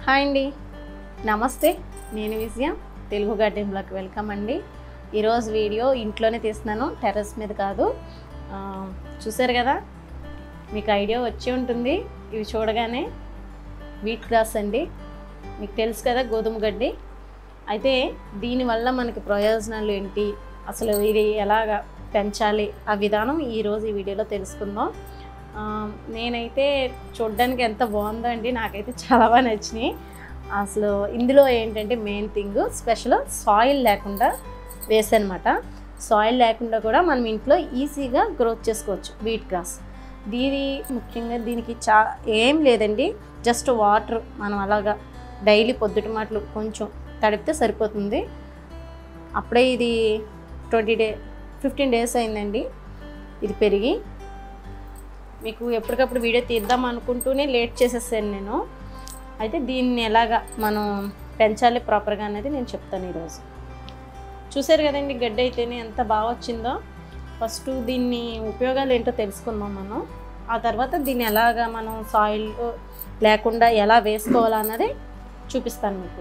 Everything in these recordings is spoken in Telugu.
హాయ్ అండి నమస్తే నేను Vijaya Telugu garden blog welcome అండి ఈరోజు వీడియో ఇంట్లోనే తీస్తున్నాను టెర్రస్ మీద కాదు ఆ, చూసారు కదా మీకు ఐడియా వచ్చి ఉంటుంది ఇవి చూడగానే వీట్ గ్రాస్ అండి మీకు తెలుసు కదా గోధుమ గడ్డి అయితే దీనివల్ల మనకి ప్రయోజనాలు ఏంటి అసలు ఇది ఎలాగ పెంచాలి ఆ విధానం ఈరోజు ఈ వీడియోలో తెలుసుకుందాం ఆ, నేనైతే చూడడానికి ఎంత బాగుందో అండి నాకైతే చాలా బాగా నచ్చినాయి అసలు ఇందులో ఏంటంటే మెయిన్ థింగ్ స్పెషల్ సాయిల్ లేకుండా వేసనమాట సాయిల్ లేకుండా కూడా మనం ఇంట్లో ఈజీగా గ్రోత్ చేసుకోవచ్చు వీట్ గ్రాస్ దీని ముఖ్యంగా దీనికి చా ఏం లేదండి జస్ట్ వాటర్ మనం అలాగా డైలీ పొద్దుటి మాటలు కొంచెం తడిపితే సరిపోతుంది అప్పుడే ఇది ట్వంటీ డే ఫిఫ్టీన్ డేస్ అయిందండి ఇది పెరిగి మీకు ఎప్పటికప్పుడు వీడియో తీద్దాం అనుకుంటూనే లేట్ చేసేసాను నేను అయితే దీన్ని ఎలాగా మనం పెంచాలి ప్రాపర్గా అనేది నేను చెప్తాను ఈరోజు చూసారు కదండి గడ్డి అయితేనే ఎంత బాగా వచ్చిందో ఫస్ట్ దీన్ని ఉపయోగాలు ఏంటో తెలుసుకుందాం మనం ఆ తర్వాత దీన్ని ఎలాగా మనం సాయిల్ లేకుండా ఎలా వేసుకోవాలన్నది చూపిస్తాను మీకు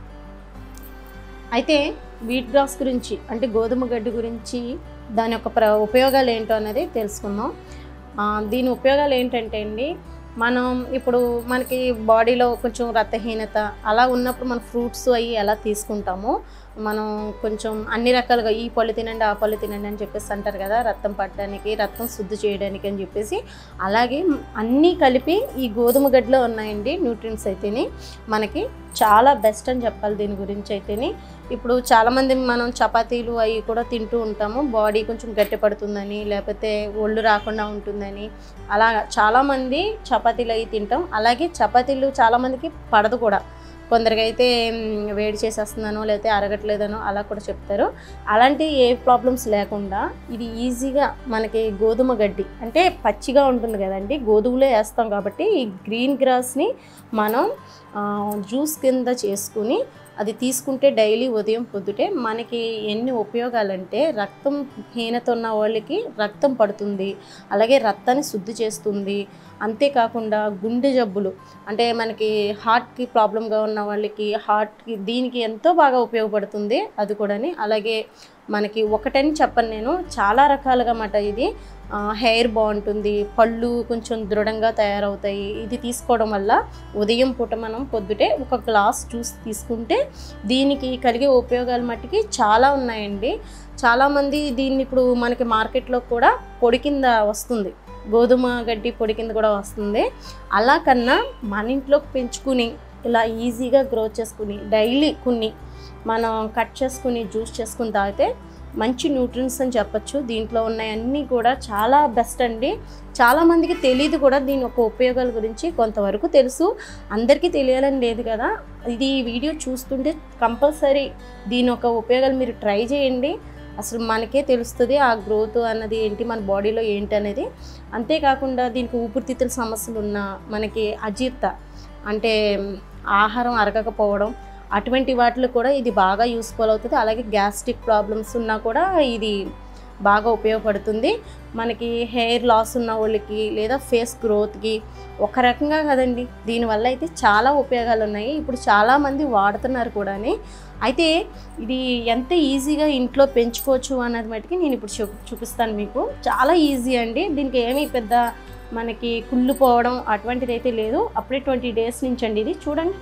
అయితే వీట్ గ్రాస్ గురించి అంటే గోధుమ గడ్డి గురించి దాని యొక్క ప్ర ఉపయోగాలు ఏంటో అనేది తెలుసుకుందాం ఆ, దీని ఉపయోగాలు ఏంటంటే అండి మనం ఇప్పుడు మనకి బాడీలో కొంచెం రక్తహీనత అలా ఉన్నప్పుడు మన ఫ్రూట్స్ అవి ఎలా తీసుకుంటామో మనం కొంచెం అన్ని రకాలుగా ఈ పళ్ళు తినండి ఆ పళ్ళు తినండి అని చెప్పేసి అంటారు కదా రక్తం పట్టడానికి రక్తం శుద్ధి చేయడానికి అని చెప్పేసి అలాగే అన్నీ కలిపి ఈ గోధుమ గడ్డలో ఉన్నాయండి న్యూట్రియన్స్ అయితేనే మనకి చాలా బెస్ట్ అని చెప్పాలి దీని గురించి అయితేనే ఇప్పుడు చాలామంది మనం చపాతీలు అవి కూడా తింటూ ఉంటాము బాడీ కొంచెం గట్టి పడుతుందని లేకపోతే ఒళ్ళు రాకుండా ఉంటుందని అలా చాలామంది చపాతీలు అవి తింటాం అలాగే చపాతీలు చాలామందికి పడదు కూడా కొందరికి అయితే మ్, వేడి చేసేస్తున్నానో లేకపోతే అరగట్లేదనో అలా కూడా చెప్తారు అలాంటి ఏ ప్రాబ్లమ్స్ లేకుండా ఇది ఈజీగా మనకి గోధుమ గడ్డి అంటే పచ్చిగా ఉంటుంది కదండి గోధుమలో వేస్తాం కాబట్టి ఈ గ్రీన్ గ్రాస్ని మనం ఆ, జ్యూస్ కింద చేసుకుని అది తీసుకుంటే డైలీ ఉదయం పొద్దుటే మనకి ఎన్ని ఉపయోగాలంటే రక్తం హీనత ఉన్న వాళ్ళకి రక్తం పడుతుంది అలాగే రక్తాన్ని శుద్ధి చేస్తుంది అంతేకాకుండా గుండె జబ్బులు అంటే మనకి హార్ట్కి ప్రాబ్లంగా ఉన్న వాళ్ళకి హార్ట్కి దీనికి ఎంతో బాగా ఉపయోగపడుతుంది అది కూడాని అలాగే మనకి ఒకటని చెప్పను నేను చాలా రకాలుగా మాట ఇది హెయిర్ బాగుంటుంది పళ్ళు కొంచెం దృఢంగా తయారవుతాయి ఇది తీసుకోవడం వల్ల ఉదయం పూట మనం పొద్దుటే ఒక గ్లాస్ జ్యూస్ తీసుకుంటే దీనికి కలిగే ఉపయోగాలు మట్టుకి చాలా ఉన్నాయండి చాలామంది దీన్ని ఇప్పుడు మనకి మార్కెట్లో కూడా పొడి కింద వస్తుంది గోధుమ గడ్డి పొడి కింద కూడా వస్తుంది అలా కన్నా మన ఇంట్లో పెంచుకుని ఇలా ఈజీగా గ్రో చేసుకుని డైలీ కొన్ని మనం కట్ చేసుకుని జ్యూస్ చేసుకుని తాగితే మంచి న్యూట్రియన్స్ అని చెప్పొచ్చు దీంట్లో ఉన్నాయన్నీ కూడా చాలా బెస్ట్ అండి చాలామందికి తెలియదు కూడా దీని యొక్క ఉపయోగాల గురించి కొంతవరకు తెలుసు అందరికీ తెలియాలని లేదు కదా ఇది ఈ వీడియో చూస్తుంటే కంపల్సరీ దీని యొక్క ఉపయోగాలు మీరు ట్రై చేయండి అసలు మనకే తెలుస్తుంది ఆ గ్రోత్ అన్నది ఏంటి మన బాడీలో ఏంటి అనేది అంతేకాకుండా దీనికి ఊపిరితిత్తుల సమస్యలు ఉన్నా మనకి అజీర్త అంటే ఆహారం అరగకపోవడం అటువంటి వాటిలో కూడా ఇది బాగా యూస్ఫుల్ అవుతుంది అలాగే గ్యాస్ట్రిక్ ప్రాబ్లమ్స్ ఉన్నా కూడా ఇది బాగా ఉపయోగపడుతుంది మనకి హెయిర్ లాస్ ఉన్న వాళ్ళకి లేదా ఫేస్ గ్రోత్కి ఒక రకంగా కదండి దీనివల్ల అయితే చాలా ఉపయోగాలు ఉన్నాయి ఇప్పుడు చాలామంది వాడుతున్నారు కూడాని అయితే ఇది ఎంత ఈజీగా ఇంట్లో పెంచుకోవచ్చు అన్నది మటుకి నేను ఇప్పుడు చూ చూపిస్తాను మీకు చాలా ఈజీ అండి దీనికి ఏమీ పెద్ద మనకి కుళ్ళిపోవడం అటువంటిది అయితే లేదు అప్పుడే ట్వంటీ డేస్ నుంచి అండి ఇది చూడండి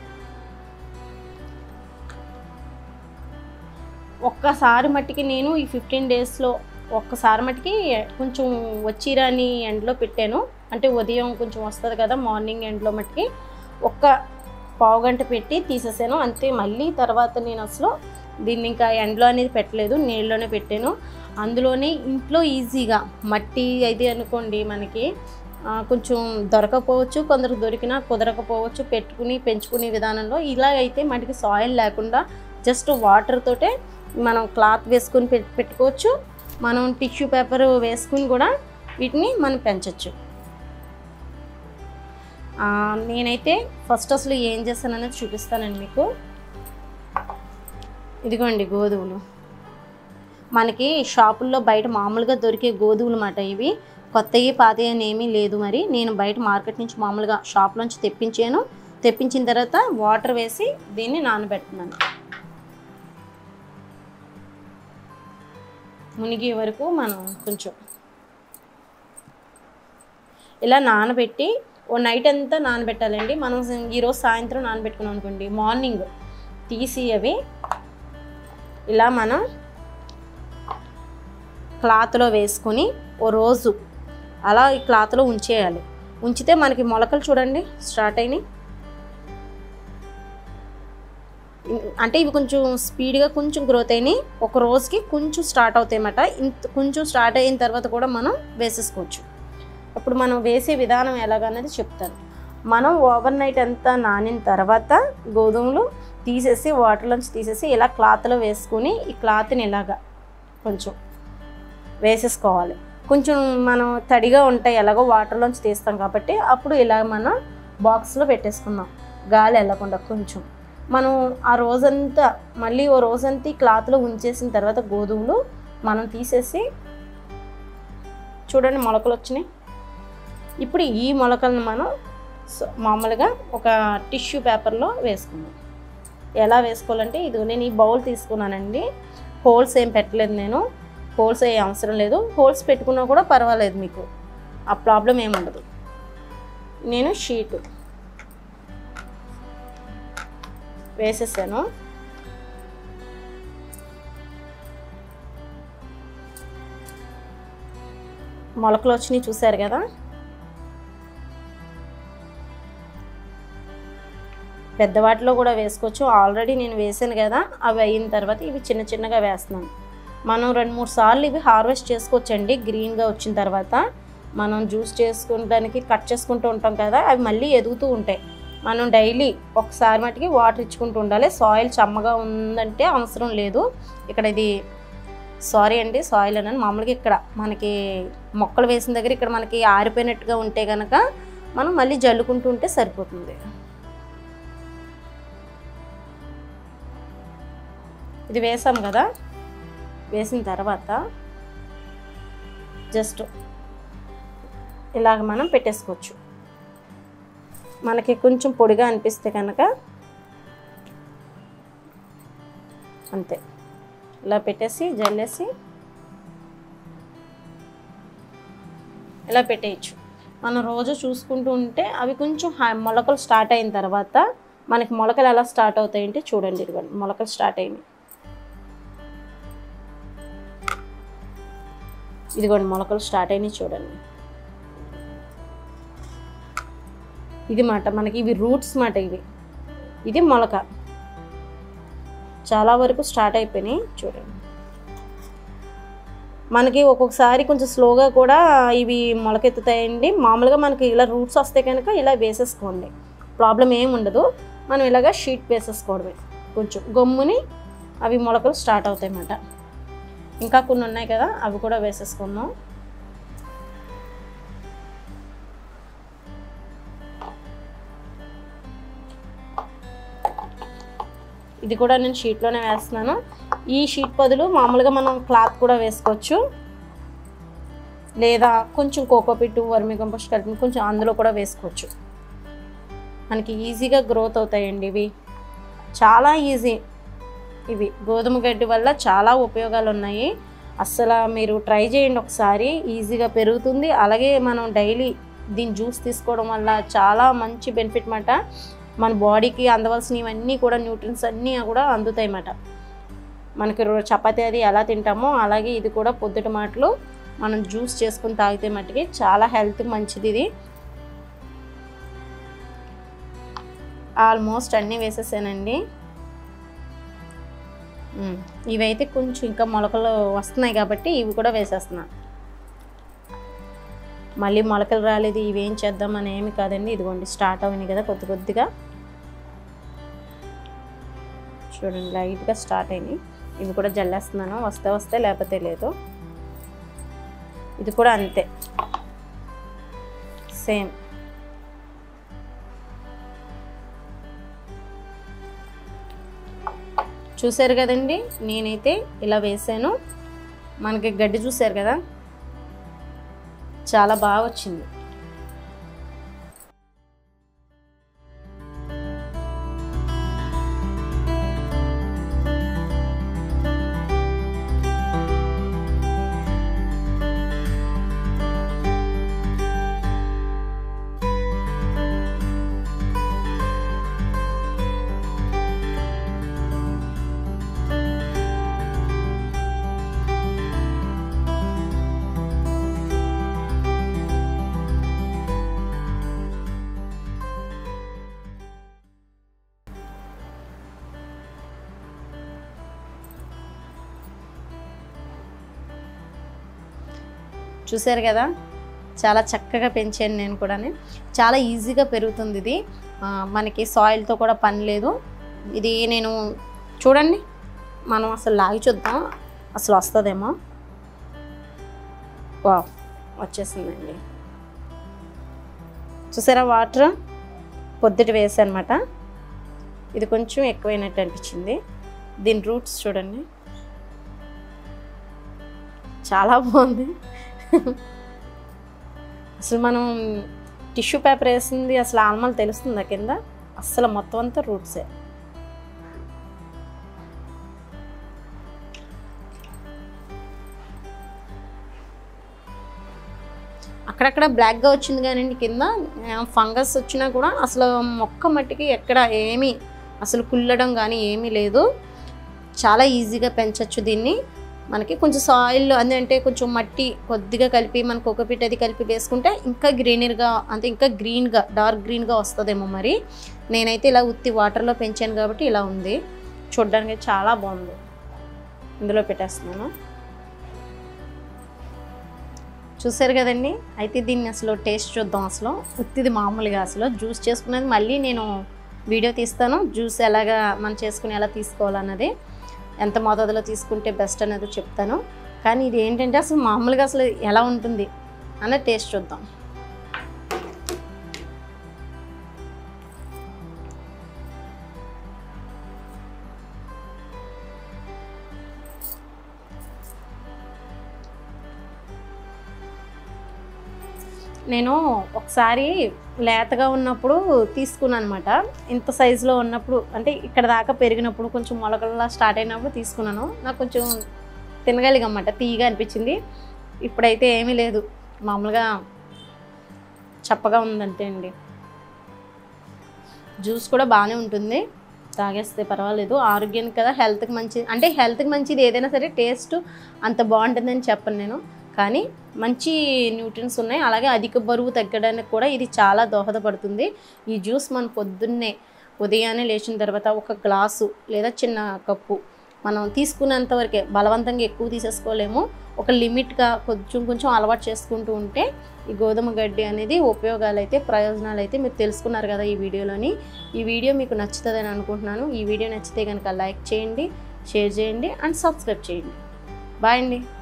ఒక్కసారి మట్టికి నేను ఈ ఫిఫ్టీన్ డేస్లో ఒక్కసారి మట్టికి కొంచెం వచ్చిరాని ఎండలో పెట్టాను అంటే ఉదయం కొంచెం వస్తుంది కదా మార్నింగ్ ఎండలో మట్టికి ఒక్క పావు గంట పెట్టి తీసేసాను అంతే మళ్ళీ తర్వాత నేను అసలు దీన్ని ఇంకా ఎండలో అనేది పెట్టలేదు నీళ్ళలోనే పెట్టాను అందులోనే ఇంట్లో ఈజీగా మట్టి అయితే అనుకోండి మనకి ఆ, కొంచెం దొరకపోవచ్చు కొందరు దొరికినా కుదరకపోవచ్చు పెట్టుకుని పెంచుకునే విధానంలో ఇలా అయితే మనకి సాయిల్ లేకుండా జస్ట్ వాటర్ తోటే మనం క్లాత్ వేసుకుని పెట్- పెట్టుకోవచ్చు మనం టిష్యూ పేపర్ వేసుకుని కూడా వీటిని మనం పెంచవచ్చు ఆ, నేనైతే ఫస్ట్ అసలు ఏం చేస్తాను అనేది చూపిస్తానండి మీకు ఇదిగోండి గోధుమలు మనకి షాపుల్లో బయట మామూలుగా దొరికే గోధుమలు మాట ఇవి కొత్తవి పాతవి అని ఏమీ లేదు మరి నేను బయట మార్కెట్ నుంచి మామూలుగా షాప్ నుంచి తెప్పించాను తెప్పించిన తర్వాత వాటర్ వేసి దీన్ని నానబెడుతున్నాను మునిగే వరకు మనం కొంచెం ఇలా నానబెట్టి ఓ నైట్ అంతా నానబెట్టాలండి మనం ఈరోజు సాయంత్రం నానబెట్టుకున్నాం అనుకోండి మార్నింగ్ తీసి అవి ఇలా మనం క్లాత్లో వేసుకొని ఓ రోజు అలా ఈ క్లాత్లో ఉంచేయాలి ఉంచితే మనకి మొలకలు చూడండి స్టార్ట్ అయినాయి అంటే ఇవి కొంచెం స్పీడ్గా కొంచెం గ్రోత్ అయినాయి ఒక రోజుకి కొంచెం స్టార్ట్ అవుతాయి అన్నమాట ఇంత కొంచెం స్టార్ట్ అయిన తర్వాత కూడా మనం వేసేసుకోవచ్చు అప్పుడు మనం వేసే విధానం ఎలాగన్నది చెప్తాను మనం ఓవర్ నైట్ అంతా నానిన తర్వాత గోధుమలు తీసేసి వాటర్లోంచి తీసేసి ఇలా క్లాత్లో వేసుకొని ఈ క్లాత్ని ఇలాగా కొంచెం వేసేసుకోవాలి కొంచెం మనం తడిగా ఉంటాయి ఎలాగో వాటర్లోంచి తీస్తాం కాబట్టి అప్పుడు ఇలా మనం బాక్స్లో పెట్టేసుకుందాం గాలి వెళ్ళకుండా కొంచెం మనం ఆ రోజంతా మళ్ళీ ఓ రోజంతా ఈ క్లాత్లో ఉంచేసిన తర్వాత గోధుమలు మనం తీసేసి చూడండి మొలకలు వచ్చినాయి ఇప్పుడు ఈ మొలకలను మనం స- మామూలుగా ఒక టిష్యూ పేపర్లో వేసుకుందాం ఎలా వేసుకోవాలంటే ఇది నేను ఈ బౌల్ తీసుకున్నానండి హోల్స్ ఏం పెట్టలేదు నేను హోల్స్ ఏ అవసరం లేదు హోల్స్ పెట్టుకున్నా కూడా పర్వాలేదు మీకు ఆ ప్రాబ్లం ఏమి ఉండదు నేను షీటు వేసేసాను మొలకలు వచ్చినాయి చూసారు కదా పెద్దవాటిలో కూడా వేసుకోవచ్చు ఆల్రెడీ నేను వేసాను కదా అవి అయిన తర్వాత ఇవి చిన్న చిన్నగా వేస్తున్నాను మనం రెండు మూడు సార్లు ఇవి హార్వెస్ట్ చేసుకోవచ్చండి గ్రీన్గా వచ్చిన తర్వాత మనం జ్యూస్ చేసుకోవడానికి కట్ చేసుకుంటూ ఉంటాం కదా అవి మళ్ళీ ఎదుగుతూ ఉంటాయి మనం డైలీ ఒకసారి మటుకి వాటర్ ఇచ్చుకుంటూ ఉండాలి సాయిల్ చమ్మగా ఉందంటే అవసరం లేదు ఇక్కడ ఇది సారీ అండి సాయిల్ అని మామూలుగా ఇక్కడ మనకి మొక్కలు వేసిన దగ్గర ఇక్కడ మనకి ఆరిపోయినట్టుగా ఉంటే కనుక మనం మళ్ళీ జల్లుకుంటూ ఉంటే సరిపోతుంది ఇది వేసాం కదా వేసిన తర్వాత జస్ట్ ఇలాగ మనం పెట్టేసుకోవచ్చు మనకి కొంచెం పొడిగా అనిపిస్తే కనుక అంతే ఇలా పెట్టేసి జల్లేసి ఇలా పెట్టేయచ్చు మనం రోజు చూసుకుంటూ ఉంటే అవి కొంచెం హా- మొలకలు స్టార్ట్ అయిన తర్వాత మనకి మొలకలు ఎలా స్టార్ట్ అవుతాయంటే చూడండి ఇదిగోండి మొలకలు స్టార్ట్ అయినాయి ఇదిగోండి మొలకలు స్టార్ట్ అయినాయి చూడండి ఇది మాట మనకి ఇవి రూట్స్ మాట ఇవి ఇది మొలక చాలా వరకు స్టార్ట్ అయిపోయినాయి చూడండి మనకి ఒక్కొక్కసారి కొంచెం స్లోగా కూడా ఇవి మొలకెత్తుతాయండి మామూలుగా మనకి ఇలా రూట్స్ వస్తే కనుక ఇలా వేసేసుకోండి ప్రాబ్లం ఏమి ఉండదు మనం ఇలాగ షీట్ వేసేసుకోవడమే కొంచెం గమ్ముని అవి మొలకలు స్టార్ట్ అవుతాయి అన్నమాట ఇంకా కొన్ని ఉన్నాయి కదా అవి కూడా వేసేసుకుందాం ఇది కూడా నేను షీట్లోనే వేస్తున్నాను ఈ షీట్ బదులు మామూలుగా మనం క్లాత్ కూడా వేసుకోవచ్చు లేదా కొంచెం కోకోపిట్ వర్మి కంపోస్ట్ కలిపి కొంచెం అందులో కూడా వేసుకోవచ్చు మనకి ఈజీగా గ్రోత్ అవుతాయండి ఇవి చాలా ఈజీ ఇవి గోధుమ గడ్డి వల్ల చాలా ఉపయోగాలు ఉన్నాయి అస్సలు మీరు ట్రై చేయండి ఒకసారి ఈజీగా పెరుగుతుంది అలాగే మనం డైలీ దీని జ్యూస్ తీసుకోవడం వల్ల చాలా మంచి బెనిఫిట్ మాట మన బాడీకి అందవలసినవన్నీ కూడా న్యూట్రిన్స్ అన్నీ కూడా అందుతాయి అన్నమాట మనకి రో- చపాతీ అది ఎలా తింటామో అలాగే ఇది కూడా పొద్దుట మాటలు మనం జ్యూస్ చేసుకుని తాగితే మట్టుకి చాలా హెల్త్ మంచిది ఇది ఆల్మోస్ట్ అన్నీ వేసేసానండి ఉమ్, ఇవైతే కొంచెం ఇంకా మొలకలు వస్తున్నాయి కాబట్టి ఇవి కూడా వేసేస్తున్నా మళ్ళీ మొలకలు రాలేదు ఇవేం చేద్దామని ఏమి కాదండి ఇదిగోండి స్టార్ట్ అయినాయి కదా కొద్ది కొద్దిగా చూడండి లైట్గా స్టార్ట్ అయినాయి ఇవి కూడా జల్లేస్తున్నాను వస్తే వస్తే లేకపోతే లేదు ఇది కూడా అంతే సేమ్ చూసారు కదండి నేనైతే ఇలా వేసాను మనకి గడ్డి చూసారు కదా చాలా బాగా వచ్చింది చూసారు కదా చాలా చక్కగా పెంచాను నేను కూడా చాలా ఈజీగా పెరుగుతుంది ఇది ఆ, మనకి సాయిల్తో కూడా పని లేదు ఇది నేను చూడండి మనం అసలు లాగి చూద్దాం అసలు వస్తుందేమో వా వచ్చేసిందండి చూసారా వాటర్ పొద్దుట వేసానమాట ఇది కొంచెం ఎక్కువైనట్టు అనిపించింది దీని రూట్స్ చూడండి చాలా బాగుంది అసలు మనం టిష్యూ పేపర్ వేసింది అసలు ఆల్మల్ తెలుస్తుందా కింద అసలు మొత్తం అంతా రూట్సే అక్కడక్కడ బ్లాక్గా వచ్చింది కానీ కింద ఫంగస్ వచ్చినా కూడా అసలు మొక్క మట్టికి ఎక్కడ ఏమీ అసలు కుల్లడం కానీ ఏమీ లేదు చాలా ఈజీగా పెంచవచ్చు దీన్ని మనకి కొంచెం సాయిల్ అంటే కొంచెం మట్టి కొద్దిగా కలిపి మన కోకోపీట్ అది కలిపి వేసుకుంటే ఇంకా గ్రీనర్గా అంటే ఇంకా గ్రీన్గా డార్క్ గ్రీన్గా వస్తుందేమో మరి నేనైతే ఇలా ఉత్తి వాటర్లో పెంచాను కాబట్టి ఇలా ఉంది చూడ్డానికి చాలా బాగుంది ఇందులో పెట్టేస్తున్నాను చూసారు కదండి అయితే దీన్ని అసలు టేస్ట్ చూద్దాం అసలు ఉత్తిది మామూలుగా అసలు జ్యూస్ చేసుకునేది మళ్ళీ నేను వీడియో తీస్తాను జ్యూస్ ఎలాగా మనం చేసుకుని ఎలా తీసుకోవాలన్నది ఎంత మోతాదులో తీసుకుంటే బెస్ట్ అనేది చెప్తాను కానీ ఇది ఏంటంటే అసలు మామూలుగా అసలు ఎలా ఉంటుంది అన్నది టేస్ట్ చూద్దాం నేను ఒకసారి లేతగా ఉన్నప్పుడు తీసుకున్నాను అనమాట ఇంత సైజులో ఉన్నప్పుడు అంటే ఇక్కడ దాకా పెరిగినప్పుడు కొంచెం మొలకల్లా స్టార్ట్ అయినప్పుడు తీసుకున్నాను నాకు కొంచెం తినగలిగన్నమాట తీయగా అనిపించింది ఇప్పుడైతే ఏమీ లేదు మామూలుగా చప్పగా ఉందంతే అండి జ్యూస్ కూడా బాగానే ఉంటుంది తాగేస్తే పర్వాలేదు ఆరోగ్యానికి కదా హెల్త్కి మంచిది అంటే హెల్త్కి మంచిది ఏదైనా సరే టేస్ట్ అంత బాగుంటుందని చెప్పను నేను కానీ మంచి న్యూట్రియన్స్ ఉన్నాయి అలాగే అధిక బరువు తగ్గడానికి కూడా ఇది చాలా దోహదపడుతుంది ఈ జ్యూస్ మనం పొద్దున్నే ఉదయాన్నే లేచిన తర్వాత ఒక గ్లాసు లేదా చిన్న కప్పు మనం తీసుకున్నంత వరకే బలవంతంగా ఎక్కువ తీసేసుకోలేము ఒక లిమిట్గా కొంచెం కొంచెం అలవాటు చేసుకుంటూ ఉంటే ఈ గోధుమ గడ్డి అనేది ఉపయోగాలు అయితే ప్రయోజనాలు అయితే మీరు తెలుసుకున్నారు కదా ఈ వీడియోలోని ఈ వీడియో మీకు నచ్చుతుందని అనుకుంటున్నాను ఈ వీడియో నచ్చితే కనుక లైక్ చేయండి షేర్ చేయండి అండ్ సబ్స్క్రైబ్ చేయండి బాయ్ అండి